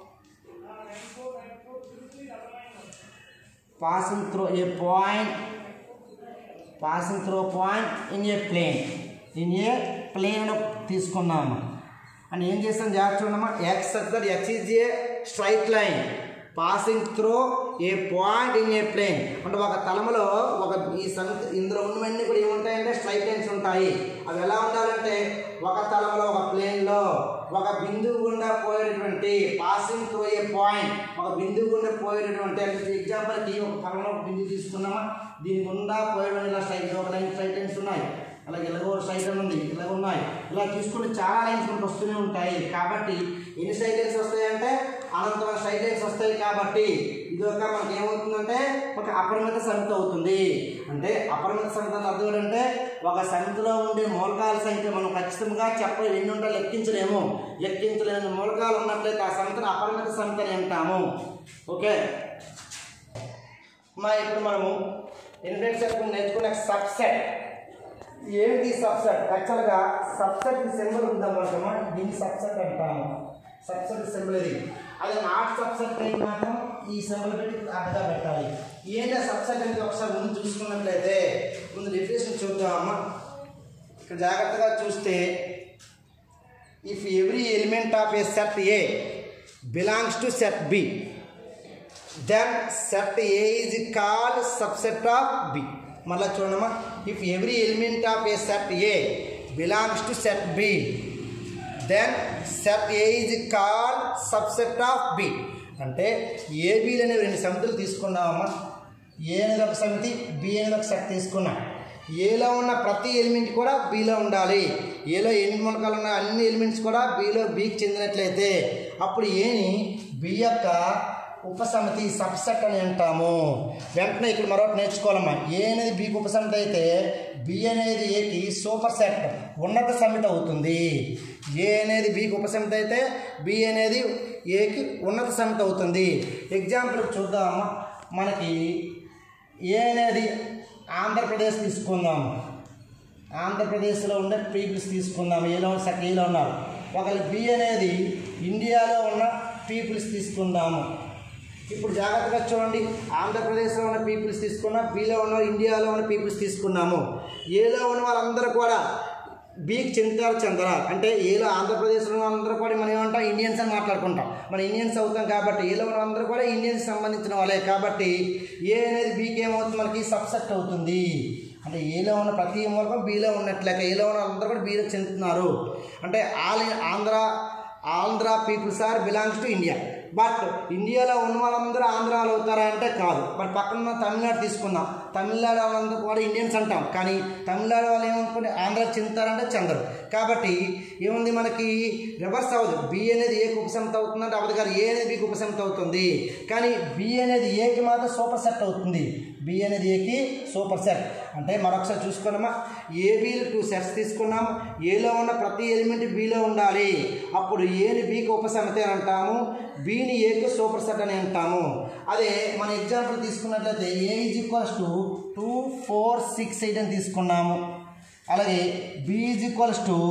passing through a point passing through a point in a plane in a plane తీసుకున్నాము అని ఏం చేస్తాం జాగ్రత్త చూడమ్మా X such that X is a straight line passing through a point in a plane అంటే ఒక తలములో ఒక ఈ సంత ఇందులో ఉన్నవన్నీ కూడా ఏముంటాయంటే స్ట్రైట్ లైన్స్ ఉంటాయి అవి ఎలా ఉండాలంటే ఒక తలములో ఒక ప్లేన్లో ఒక బిందువు గుండా పోయేటటువంటి పాసింగ్ త్రూ ఏ పాయింట్ ఒక బిందువు గుండా పోయేటటువంటి అంటే ఎగ్జాంపుల్కి ఒక తలంలో ఒక బిందువు తీసుకున్నామా దీని గుండా పోయేటువంటి ఇలా స్ట్రైట్ ఒక లైన్ స్ట్రైట్ లైన్స్ ఉన్నాయి అలాగే ఇలాగో స్ట్రైట్ లైన్ ఉంది ఇలా ఉన్నాయి ఇలా తీసుకుంటే చాలా లైన్స్ మనకు వస్తూనే ఉంటాయి కాబట్టి ఎన్ని స్ట్రైట్ లైన్స్ వస్తాయంటే అనంతమైన స్ట్రైట్ లైన్స్ వస్తాయి కాబట్టి ఇది ఒక మనకి ఏమవుతుందంటే ఒక అపరిమిత సమితి అవుతుంది అంటే అపరిమిత సమితి అంటే అర్థం ఏంటంటే ఒక సమితిలో ఉండే మూలకాల సంఖ్య మనం ఖచ్చితంగా చెప్పలేము ఎన్ని ఉంటాయో లెక్కించలేము లెక్కించలేని మూలకాలు ఉన్నట్లయితే ఆ సమితిని అపరిమిత సమితి అని అంటాము ఓకే మా ఇప్పుడు మనము ఇన్ఫెక్ట్ సెట్ నేర్చుకునే సబ్సెట్ ఏంటి సబ్సెట్ యాక్చువల్గా సబ్సెట్ సింబల్ ఉందాం మనకమ్మా దీన్ని సబ్సెట్ అంటాము సబ్సెట్ సింబల్ ఇది అది నాట్ సబ్సెట్ అయితే మాత్రం ఈ సింబల్ పెట్టి అడ్డగా పెట్టాలి ఏంటి సబ్సెట్ అనేది ఒకసారి ముందు చూసుకున్నట్లయితే ముందు డెఫినేషన్ చూద్దామమ్మా ఇక్కడ జాగ్రత్తగా చూస్తే if every element of A set A belongs to set B then set A is called subset of B మళ్ళీ చూడమ్మా if every element of A set A belongs to set B then set A is called subset of B అంటే ఏబీలు అనేవి రెండు సమితులు తీసుకున్నామమ్మా ఏ అనేది ఒక సమితి బి అనేది ఒక సెట్ తీసుకున్నాం ఏలో ఉన్న ప్రతి ఎలిమెంట్ కూడా బిలో ఉండాలి ఏలో ఎన్ని మూలకాలు ఉన్న అన్ని ఎలిమెంట్స్ కూడా బిలో బికి చెందినట్లయితే అప్పుడు ఏని బి యొక్క ఉపసమితి సబ్సెట్ అని అంటాము వెంటనే ఇక్కడ మరొకటి నేర్చుకోవాలమ్మా ఏ అనేది బికి ఉపసమితి అయితే బి అనేది ఏకి సూపర్ సెట్ ఉన్నత సమితి అవుతుంది ఏ అనేది బికి ఉపసమితి అయితే బి అనేది ఏకి ఉన్నత సమితి అవుతుంది ఎగ్జాంపుల్ చూద్దామమ్మా మనకి ఏ అనేది ఆంధ్రప్రదేశ్ తీసుకుందాం ఆంధ్రప్రదేశ్లో ఉండే పీపుల్స్ తీసుకుందాం ఏలో సెట్ ఏలో ఉన్నారు ఒకవేళ బి అనేది ఇండియాలో ఉన్న పీపుల్స్ తీసుకుందాము ఇప్పుడు జాగ్రత్తగా చూడండి ఆంధ్రప్రదేశ్లో ఉన్న పీపుల్స్ తీసుకున్నా బిలో ఉన్న ఇండియాలో ఉన్న పీపుల్స్ తీసుకున్నాము ఏలో ఉన్న వాళ్ళందరూ కూడా బీకి చెందుతారు చెందరా అంటే ఏలో ఆంధ్రప్రదేశ్లో ఉన్న అందరూ కూడా మనం ఏమంటాం ఇండియన్స్ అని మాట్లాడుకుంటాం మన ఇండియన్స్ అవుతాం కాబట్టి ఏలో ఉన్న అందరూ కూడా ఇండియన్స్ సంబంధించిన వాళ్ళే కాబట్టి ఏ అనేది బీకి ఏమవుతుంది మనకి సబ్సెట్ అవుతుంది అంటే ఏలో ఉన్న ప్రతి మూలకం బీలో ఉన్నట్లయితే ఏలో ఉన్న అందరూ కూడా బీలో చెందుతున్నారు అంటే all Andhra Andhra peoples are belongs to India but ఇండియాలో ఉన్న వాళ్ళందరూ ఆంధ్రాలో అవుతారా అంటే కాదు బట్ పక్కన ఉన్న తమిళనాడు తీసుకుందాం తమిళనాడు వాళ్ళందరూ కూడా ఇండియన్స్ అంటాం కానీ తమిళనాడు వాళ్ళు ఏమనుకుంటే ఆంధ్ర చెందుతారంటే చెందరు కాబట్టి ఏముంది మనకి రివర్స్ అవ్వదు బి అనేది ఏకి ఉపసమితి అవుతుందంటే అవధి గారు ఏ అనేది బికి ఉపసమితి అవుతుంది కానీ బి అనేది ఏకి మాత్రం సూపర్ సెట్ అవుతుంది బి అనేది ఏకి సూపర్ సెట్ అంటే మరొకసారి చూసుకున్నామా ఏబీలు టూ సెట్స్ తీసుకున్నాం ఏలో ఉన్న ప్రతి ఎలిమెంట్ బిలో ఉండాలి అప్పుడు ఏని బీకి ఉపసమితి అని అంటాము బీని ఏకి సూపర్ సెట్ అని అంటాము అదే మన ఎగ్జాంపుల్ తీసుకున్నట్లయితే A is equals to two four six eight అని తీసుకున్నాము అలాగే B is equals to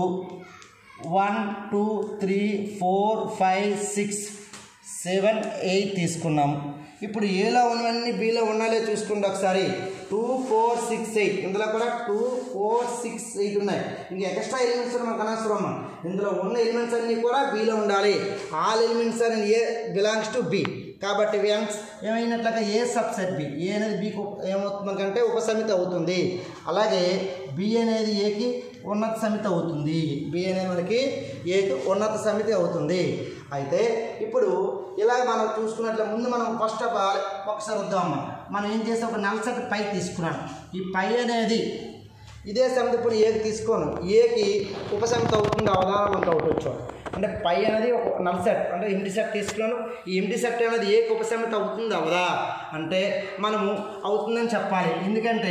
one two three four five six seven eight తీసుకున్నాము ఇప్పుడు ఏలో ఉన్నవన్నీ బీలో ఉన్నాలే చూసుకోండి ఒకసారి టూ ఫోర్ సిక్స్ ఎయిట్ ఇందులో కూడా టూ ఫోర్ సిక్స్ ఎయిట్ ఉన్నాయి ఇంక ఎక్స్ట్రా ఎలిమెంట్స్ మనకు అనవసరం అమ్మా ఇందులో ఉన్న ఎలిమెంట్స్ అన్నీ కూడా బీలో ఉండాలి ఆల్ ఎలిమెంట్స్ అని ఏ బిలాంగ్స్ టు బి కాబట్టి వ్యాంక్స్ ఏమైనట్లుగా ఏ సబ్సెట్ బి ఏ అనేది బీకి ఏమవుతుంది అంటే ఉపసమితి అవుతుంది అలాగే బి అనేది ఏకి ఉన్నత సమితి అవుతుంది బి అనేది మనకి ఏకి ఉన్నత సమితి అవుతుంది అయితే ఇప్పుడు ఇలా మనం చూసుకున్నట్లే ముందు మనం ఫస్ట్ ఆఫ్ ఆల్ ఒకసారి వద్దామమ్మా మనం ఏం చేసాం ఒక నల్సటి పై తీసుకున్నాను ఈ పై అనేది ఇదే సమితి ఇప్పుడు ఏకి తీసుకోను ఏకి ఉపసమితి అవుతుంది అవధానం అంత ఒకటి వచ్చాడు అంటే పై అనేది ఒక నల్ సెట్ అంటే ఎండి సెట్ తీసుకున్నాను ఈ ఎండి సెట్ అనేది ఏకి ఉపసమితి అవుతుంది అవదా అంటే మనము అవుతుందని చెప్పాలి ఎందుకంటే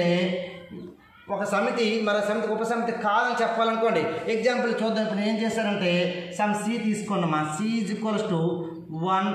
ఒక సమితి మరో సమితికి ఉపసమితి కాదని చెప్పాలనుకోండి ఎగ్జాంపుల్ చూద్దాం ఇప్పుడు ఏం చేశారంటే సమ్ సి తీసుకున్నామా C is equals to one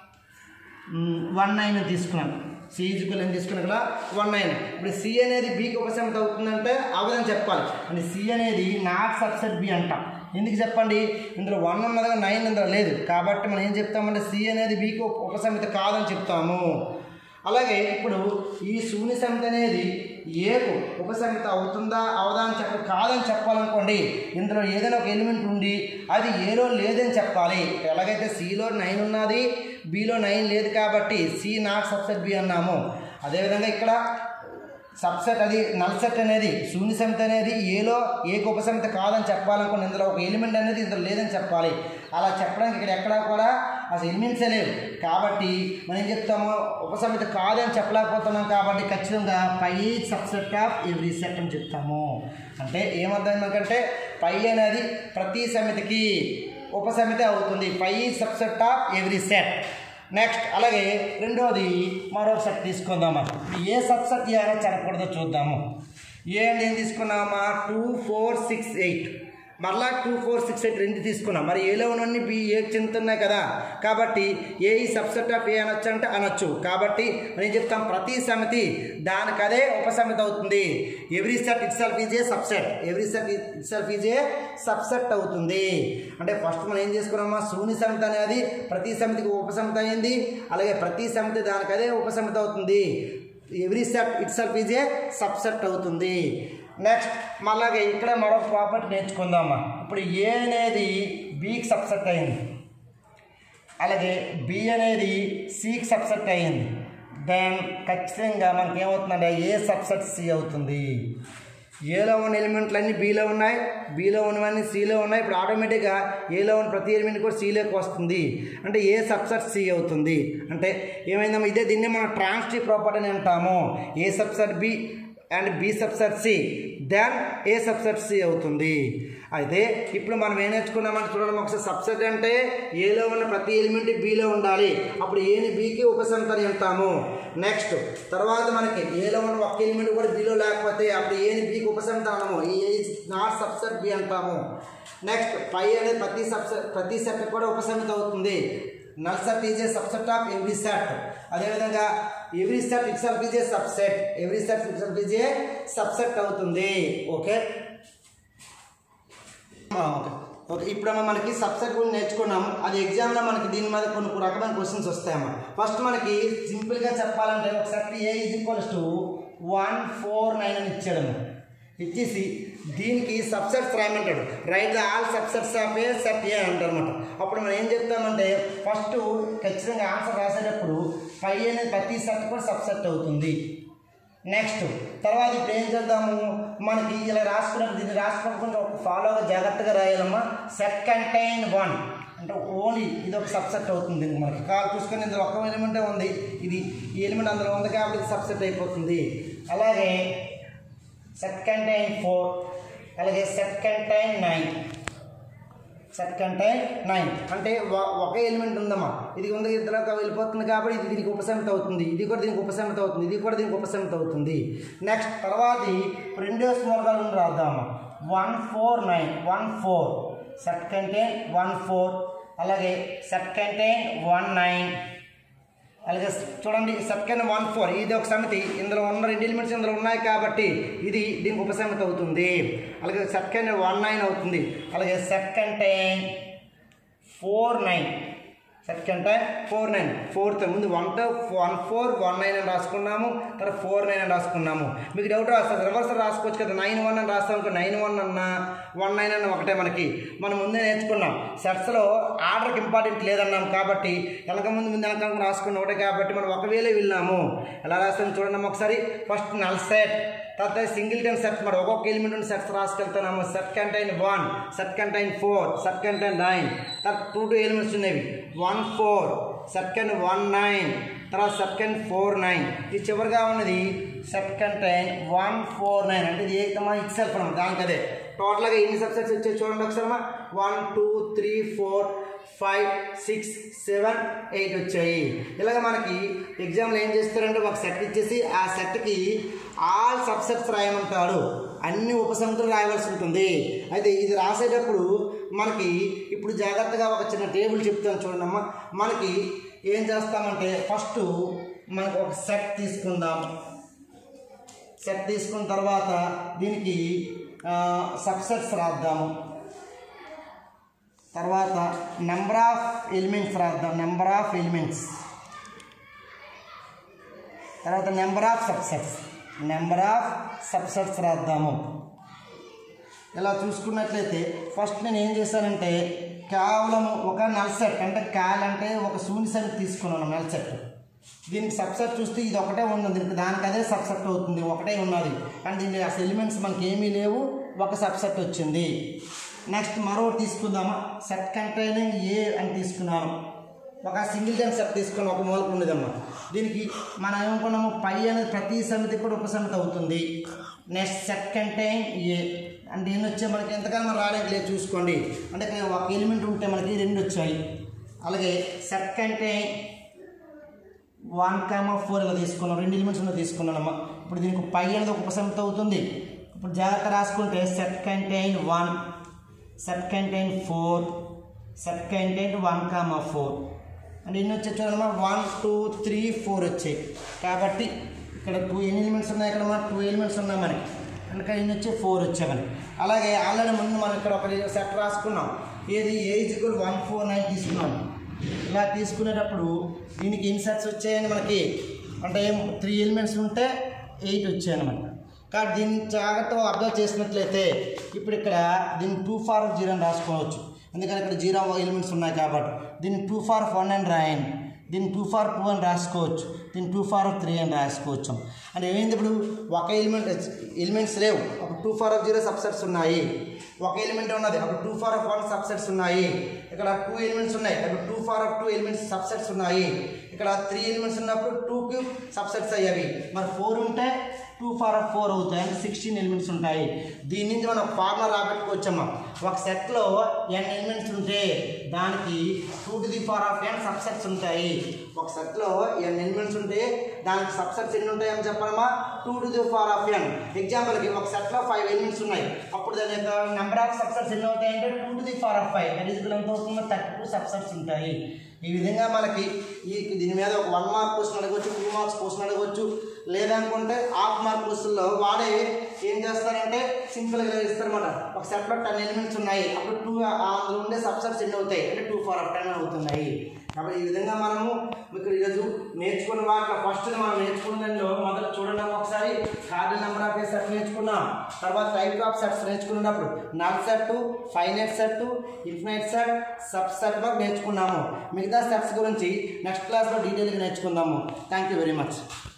one nine తీసుకున్నాను సి ఈజ్ ఈక్వల్ అని తీసుకున్నా కదా వన్ నైన్ ఇప్పుడు సి అనేది బికి ఉపసమితి అవుతుందంటే అవదని చెప్పాలి అంటే సి అనేది నాట్ సబ్సెట్ బి అంటాం ఎందుకు చెప్పండి ఇందులో వన్ ఉన్నది కానీ నైన్ ఇందులో లేదు కాబట్టి మనం ఏం చెప్తామంటే సి అనేది బికి ఉపసమితి కాదని చెప్తాము అలాగే ఇప్పుడు ఈ శూన్య సమితి అనేది ఏకు ఉపసమితి అవుతుందా అవదా అని చెప్ప కాదని చెప్పాలనుకోండి ఇందులో ఏదైనా ఒక ఎలిమెంట్ ఉండి అది ఏలో లేదని చెప్పాలి ఎలాగైతే సిలో నైన్ ఉన్నది బిలో నైన్ లేదు కాబట్టి సి నాట్ సబ్సెట్ బి అన్నాము అదేవిధంగా ఇక్కడ సబ్సెట్ అది నల్ సెట్ అనేది శూన్య సమితి అనేది ఏలో ఏక ఉపసమితి కాదని చెప్పాలనుకున్న ఇందులో ఒక ఎలిమెంట్ అనేది ఇందులో లేదని చెప్పాలి అలా చెప్పడానికి ఇక్కడ ఎక్కడా కూడా అసలు ఎలిమెంట్సే లేవు కాబట్టి మనం ఏం చెప్తాము ఉపసమితి కాదని చెప్పలేకపోతున్నాం కాబట్టి ఖచ్చితంగా phi subset of every set అని చెప్తాము అంటే ఏమర్థం మనకంటే పై అనేది ప్రతి సమితికి ఉపసమితి అవుతుంది phi subset of every set next అలాగే రెండోది మరొక సెట్ తీసుకుందామా ఇప్పుడు ఏ సబ్సెట్ ఏమైనా చెడకూడదో చూద్దాము ఏ అని ఏం తీసుకున్నామా టూ ఫోర్ సిక్స్ ఎయిట్ మరలా టూ ఫోర్ సిక్స్ ఎయిట్ రెండు తీసుకున్నాం మరి ఏలో ఉన్నన్ని బి ఏ చెందుతున్నాయి కదా కాబట్టి ఏ ఈ సబ్సెట్ ఆఫ్ ఏ అనొచ్చు అంటే అనొచ్చు కాబట్టి నేను చెప్తాం ప్రతి సమితి దానికి అదే ఉపసమితి అవుతుంది every set itself is a subset every set itself is a subset అవుతుంది అంటే ఫస్ట్ మనం ఏం చేసుకున్నామా శూన్య సమితి అనేది ప్రతి సమితికి ఉపసమితి అయింది అలాగే ప్రతి సమితి దానికి అదే ఉపసమితి అవుతుంది every set itself is a subset అవుతుంది నెక్స్ట్ మళ్ళాగే ఇక్కడ మరొక ప్రాపర్టీ నేర్చుకుందామా ఇప్పుడు ఏ అనేది బీకి సబ్సెట్ అయింది అలాగే బి అనేది సికి సబ్సెట్ అయింది దెన్ ఖచ్చితంగా మనకి ఏమవుతుందంటే ఏ సబ్సెట్ సి అవుతుంది ఏలో ఉన్న ఎలిమెంట్లు అన్నీ బీలో ఉన్నాయి బీలో ఉన్నవన్నీ సిలో ఉన్నాయి ఇప్పుడు ఆటోమేటిక్గా ఏలో ఉన్న ప్రతి ఎలిమెంట్ కూడా సిలోకి వస్తుంది అంటే ఏ సబ్సెట్ సి అవుతుంది అంటే ఏమైందమ్మా ఇదే దీన్ని మనం ట్రాన్స్టివ్ ప్రాపర్టీ అని అంటాము A subset B and B subset C then A subset C అవుతుంది అయితే ఇప్పుడు మనం ఏం నేర్చుకున్నామంటే చూడండి ఒకసారి సబ్సెట్ అంటే ఏలో ఉన్న ప్రతి ఎలిమెంట్ బిలో ఉండాలి అప్పుడు ఏని బికి ఉపసంతని అంటాము నెక్స్ట్ తర్వాత మనకి ఏలో ఉన్న ఒక్క ఎలిమెంట్ కూడా బిలో లేకపోతే అప్పుడు ఏని బికి ఉపసంత అనము ఏ నాట్ సబ్సెట్ బి అంటాము నెక్స్ట్ పై అనేది ప్రతి సబ్సెట్ ప్రతి సెట్ కూడా ఉపసమితి అవుతుంది null set is a subset of every set అదేవిధంగా every set itself is a subset every set itself is a subset అవుతుంది ఓకే ఓకే ఓకే ఇప్పుడేమో మనకి సబ్సెట్ గురించి నేర్చుకున్నాము అది ఎగ్జామ్లో మనకి దీని మీద కొన్ని రకమైన క్వశ్చన్స్ వస్తాయమ్మా ఫస్ట్ మనకి సింపుల్గా చెప్పాలంటే ఒక set A is equals to one four nine అని ఇచ్చాడము ఇచ్చేసి దీనికి సబ్సెట్స్ రాయమంటాడు write the all subsets of A set A అంటారనమాట అప్పుడు మనం ఏం చెప్తామంటే ఫస్ట్ ఖచ్చితంగా ఆన్సర్ రాసేటప్పుడు ఫైవ్ అనేది ప్రతి సెట్ కూడా సబ్సెట్ అవుతుంది నెక్స్ట్ తర్వాత ఇప్పుడు ఏం చేద్దాము మనకి ఇలా రాసుకున్నప్పుడు దీన్ని రాసుకున్నప్పుడు కొంచెం ఒక ఫాలోగా జాగ్రత్తగా రాయాలమ్మా సెట్ కంటైన్ వన్ అంటే ఓన్లీ ఇది ఒక సబ్సెట్ అవుతుంది దీనికి మనకి కాల్ చూసుకొని ఇందులో ఒక్క ఎలిమెంటే ఉంది ఇది ఈ ఎలిమెంట్ అందులో ఉంది కాబట్టి ఇది సబ్సెట్ అయిపోతుంది అలాగే సెట్ కంటైన్ ఫోర్ అలాగే set contain nine set contain nine అంటే ఒ- ఒక ఎలిమెంట్ ఉందమ్మా ఇది ఉంది ఇద్దరు వెళ్ళిపోతుంది కాబట్టి ఇది దీనికి ఉపసమితి అవుతుంది ఇది కూడా దీనికి ఉపసమితి అవుతుంది ఇది కూడా దీనికి ఉపసమితి అవుతుంది నెక్స్ట్ తర్వాతి రెండో స్మోర్గాలు రాద్దామా one four nine one four set contain one four అలాగే సెట్ కంటైన్ వన్ నైన్ అలాగే చూడండి సెకండ్ వన్ ఫోర్ ఇది ఒక సమితి ఇందులో ఉన్న రెండు ఎలిమెంట్స్ ఇందులో ఉన్నాయి కాబట్టి ఇది దీనికి ఉపసమితి అవుతుంది అలాగే సెకండ్ వన్ నైన్ అవుతుంది అలాగే second time four nine second time four nine fourth ముందు one to one four one nine అని రాసుకున్నాము తర్వాత ఫోర్ నైన్ అని రాసుకున్నాము మీకు డౌట్ రాస్తుంది రివర్స్ రాసుకోవచ్చు కదా నైన్ వన్ అని రాస్తాం అనుకో నైన్ వన్ అన్న వన్ నైన్ అన్న ఒకటే మనకి మనం ముందే నేర్చుకున్నాం సెట్స్లో ఆర్డర్కి ఇంపార్టెంట్ లేదన్నాం కాబట్టి వెనక ముందు ముందు వెనక ముందు రాసుకున్న ఒకటే కాబట్టి మనం ఒకవేళ వెళ్ళాము ఎలా రాస్తాం చూడండి ఒకసారి ఫస్ట్ నల్ సెట్ తర్వాత సింగిల్ టెన్ సెట్స్ మరి ఒక్కొక్క ఎలిమెంట్ ఉన్న సెట్స్ రాసుకెళ్తున్నాము set contain one set contain four set contain nine తర్వాత టూ టూ ఎలిమెంట్స్ ఉన్నవి one four second one nine తర్వాత సెకండ్ ఫోర్ నైన్ ఇది చివరిగా ఉన్నది second time one four nine అంటే ఇది ఏకమా ఇట్సెల్ఫ్ అనమాట దానికి అదే టోటల్గా ఎన్ని సబ్సెట్స్ వచ్చాయి చూడండి ఒకసారి one two three four five six seven eight వచ్చాయి ఇలాగ మనకి ఎగ్జామ్లో ఏం చేస్తారంటే ఒక సెట్ ఇచ్చేసి ఆ సెట్కి ఆల్ సబ్సెట్స్ రాయమంటాడు అన్ని ఉపసమితులు రాయవలసి ఉంటుంది అయితే ఇది రాసేటప్పుడు మనకి ఇప్పుడు జాగ్రత్తగా ఒక చిన్న టేబుల్ చెప్తాను చూడండమ్మా మనకి ఏం చేస్తామంటే ఫస్ట్ మనకు ఒక సెట్ తీసుకుందాం సెట్ తీసుకున్న తర్వాత దీనికి సబ్సెట్స్ రాద్దాము తర్వాత నెంబర్ ఆఫ్ ఎలిమెంట్స్ రాద్దాం నెంబర్ ఆఫ్ ఎలిమెంట్స్ తర్వాత number of subsets number of subsets రాద్దాము ఇలా చూసుకున్నట్లయితే ఫస్ట్ నేను ఏం చేశానంటే కేవలం ఒక నల్ సెట్ అంటే కాల్ అంటే ఒక శూన్య సెట్ తీసుకున్నాను నల్ సెట్ దీనికి సబ్సెట్ చూస్తే ఇది ఒకటే ఉంది దీనికి దానికి అదే సబ్సెట్ అవుతుంది ఒకటే ఉన్నది కానీ దీని అసలు ఎలిమెంట్స్ మనకి ఏమీ లేవు ఒక సబ్సెట్ వచ్చింది నెక్స్ట్ మరొకటి తీసుకుందామా సెట్ కంటైనింగ్ ఏ అని తీసుకున్నాను ఒక సింగిల్ టైం సెట్ తీసుకుని ఒక మూలకు ఉండదమ్మా దీనికి మనం ఏమనుకున్నాము పై అనేది ప్రతి సమితి కూడా ఉపసమితి అవుతుంది నెక్స్ట్ సెట్ కంటైన్ ఏ అంటే ఎన్ని వచ్చాయి మనకి ఎంతకాలం మనం రావడానికి లేదు చూసుకోండి అంటే ఇక్కడ ఒక ఎలిమెంట్ ఉంటే మనకి రెండు వచ్చాయి అలాగే set contain one comma four ఇలా తీసుకున్నాం రెండు ఎలిమెంట్స్ ఉన్న తీసుకున్నానమ్మా ఇప్పుడు దీనికి పై అనేది ఒక ఉపసంత అవుతుంది ఇప్పుడు జాగ్రత్త రాసుకుంటే set contain one set contain four set contain one comma four అంటే ఎన్ని వచ్చాయి చూడమ్మా వన్ టూ త్రీ ఫోర్ వచ్చాయి కాబట్టి ఇక్కడ టూ ఎన్ని ఎలిమెంట్స్ ఉన్నాయి ఇక్కడ మన టూ ఎలిమెంట్స్ ఉన్నాయి మనకి అందుకని ఎన్ని వచ్చాయి ఫోర్ వచ్చాయి మనకి అలాగే ఆల్రెడీ ముందు మనం ఇక్కడ ఒక సెట్ రాసుకున్నాం ఏది A is equal one four nine తీసుకున్నాం ఇలా తీసుకునేటప్పుడు దీనికి ఎన్ని సెట్స్ వచ్చాయని మనకి అంటే త్రీ ఎలిమెంట్స్ ఉంటే ఎయిట్ వచ్చాయన్నమాట కాబట్టి దీన్ని జాగ్రత్తగా అబ్జర్వ్ చేసినట్లయితే ఇప్పుడు ఇక్కడ దీన్ని టూ ఫార్ జీరో అని రాసుకోవచ్చు ఎందుకంటే ఇక్కడ జీరో ఎలిమెంట్స్ ఉన్నాయి కాబట్టి దీన్ని టూ ఫార్ వన్ అని రాయండి దీన్ని టూ ఫార్ టూ అని రాసుకోవచ్చు దీన్ని టూ ఫార్ త్రీ అని రాసుకోవచ్చు అంటే ఏమైంది ఇప్పుడు ఒక ఎలిమెంట్ ఎలిమెంట్స్ లేవు ఒక two power of zero subsets ఉన్నాయి ఒక ఎలిమెంట్ ఉన్నది అప్పుడు two power of one subsets ఉన్నాయి ఇక్కడ టూ ఎలిమెంట్స్ ఉన్నాయి అప్పుడు two power of two elements subsets ఉన్నాయి ఇక్కడ త్రీ ఎలిమెంట్స్ ఉన్నప్పుడు టూ క్యూబ్ సబ్సెట్స్ అయ్యేవి మరి ఫోర్ ఉంటే టూ ఫార్ ఆఫ్ ఫోర్ అవుతాయి అంటే సిక్స్టీన్ ఎలిమెంట్స్ ఉంటాయి దీని నుంచి మనం ఫార్ములా రాబెట్టుకోవచ్చమ్మా ఒక సెట్లో ఎన్ ఎలిమెంట్స్ ఉంటే దానికి two to the power of N subsets ఉంటాయి ఒక సెట్లో ఎన్ ఎలిమెంట్స్ ఉంటే దానికి సబ్సెట్స్ ఎన్ని ఉంటాయని చెప్పాలమ్మా two to the power of N ఎగ్జాంపుల్కి ఒక సెట్లో ఫైవ్ ఎలిమెంట్స్ ఉన్నాయి అప్పుడు దాని యొక్క నెంబర్ ఆఫ్ సబ్సెట్స్ ఎన్ని అవుతాయంటే two to the power of five that is ఎంత అవుతుందో థర్టీ టూ సబ్సెట్స్ ఉంటాయి ఈ విధంగా మనకి ఈ దీని మీద ఒక వన్ మార్క్ క్వశ్చన్ అడగవచ్చు టూ మార్క్స్ క్వశ్చన్ అడగవచ్చు లేదనుకుంటే హాఫ్ మార్క్ క్వశ్చన్లో వాడే ఏం చేస్తారంటే సింపుల్గా ఇస్తారన్నమాట ఒక సెట్లో టెన్ ఎలిమెంట్స్ ఉన్నాయి అప్పుడు టూ అందులో ఉండే సబ్సెట్స్ ఎన్ని అవుతాయి అంటే టూ ఫార్ ఆఫ్ టెన్ అవుతున్నాయి కాబట్టి ఈ విధంగా మనము మీకు ఈరోజు నేర్చుకున్న వాటిలో ఫస్ట్ మనం నేర్చుకున్న దానిలో మొదలు చూడండి అమ్మా ఒకసారి కార్డు నెంబర్ ఆఫ్ సెట్ నేర్చుకున్నాం తర్వాత టైప్ ఆఫ్ సెట్స్ నేర్చుకున్నప్పుడు null set finite set infinite set subset వరకు నేర్చుకున్నాము మిగతా సెట్స్ గురించి నెక్స్ట్ క్లాస్లో డీటెయిల్గా నేర్చుకుందాము థ్యాంక్ యూ వెరీ మచ్